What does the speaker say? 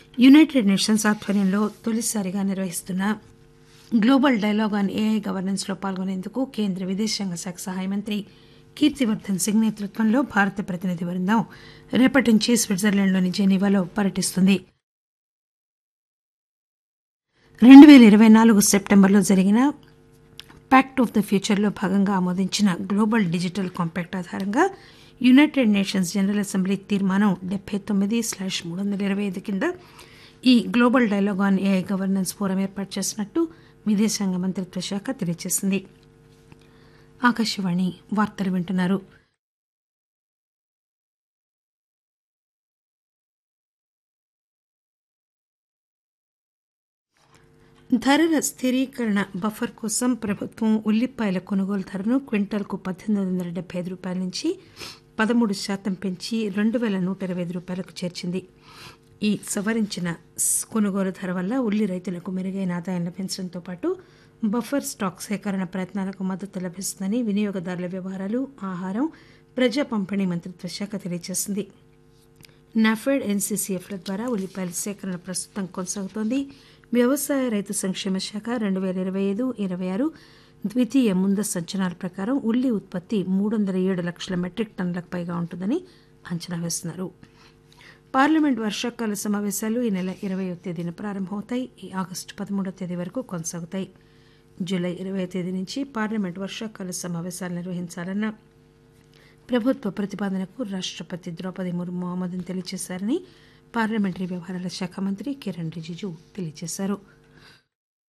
United nations ఆధ్వర్యంలో తొలిసారిగా నిర్వహిస్తున్న global dialogue on AI governance లో పాల్గొనేందుకు కేంద్ర విదేశాంగ శాఖ సహాయ మంత్రి కీర్తివర్దన్ సింగ్ నేతృత్వంలో భారత ప్రతినిధి బృందం రేపటి నుంచి స్విట్జర్లాండ్లోని జెనీవాలో పర్యటిస్తుంది రెండు పేల ఇరవై నాలుగు సెప్టెంబర్లో జరిగిన ప్యాక్ట్ ఆఫ్ ద ఫ్యూచర్లో భాగంగా ఆమోదించిన గ్లోబల్ డిజిటల్ కాంపాక్ట్ ఆధారంగా యునైటెడ్ నేషన్స్ జనరల్ అసెంబ్లీ తీర్మానం డెబ్బై తొమ్మిది స్లాష్ మూడు వందల ఇరవై ఐదు కింద ఈ global dialogue on AI governance forum ఏర్పాటు చేసినట్టు విదేశాంగ మంత్రిత్వ శాఖ తెలియజేసింది ఆకాశవాణి వార్తలు వింటున్నారు ధరల స్థిరీకరణ బఫర్ కోసం ప్రభుత్వం ఉల్లిపాయల కొనుగోలు ధరను క్వింటాల్కు పద్దెనిమిది వందల డెబ్బై ఐదు రూపాయల నుంచి పదమూడు శాతం పెంచి రెండు పేల నూట ఇరవై ఐదు రూపాయలకు చేర్చింది ఈ సవరించిన కొనుగోలు ధర వల్ల ఉల్లి రైతులకు మెరుగైన ఆదాయం లభించడంతో పాటు బఫర్ స్టాక్ సేకరణ ప్రయత్నాలకు మద్దతు లభిస్తుందని వినియోగదారుల వ్యవహారాలు ఆహారం ప్రజా పంపిణీ మంత్రిత్వ శాఖ తెలియజేసింది నాఫెడ్ ఎన్సీసీఎఫ్ల ద్వారా ఉల్లిపాయల సేకరణ ప్రస్తుతం కొనసాగుతోంది వ్యవసాయ రైతు సంక్షేమ శాఖ రెండు పేల ఇరవై ఐదు ఇరవై ఆరు ద్వితీయ ముందస్తు అంచనాల ప్రకారం ఉల్లి ఉత్పత్తి మూడు వందల ఏడు లక్షల మెట్రిక్ టన్నులకు పైగా ఉంటుందని అంచనా వేస్తున్నారు పార్లమెంట్ వర్షాకాల సమావేశాలు ఈ నెల ఇరవయో తేదీన ప్రారంభమవుతాయి ఈ ఆగస్టు పదమూడవ తేదీ వరకు కొనసాగుతాయి జూలై ఇరవై తేదీ నుంచి పార్లమెంట్ వర్షాకాల సమావేశాలు నిర్వహించాలన్న ప్రభుత్వ ప్రతిపాదనకు రాష్టపతి ద్రౌపది ముర్ము ఆమోదం తెలియజేశారని పార్లమెంటరీ వ్యవహారాల శాఖ మంత్రి కిరణ్ రిజిజు తెలియజేశారు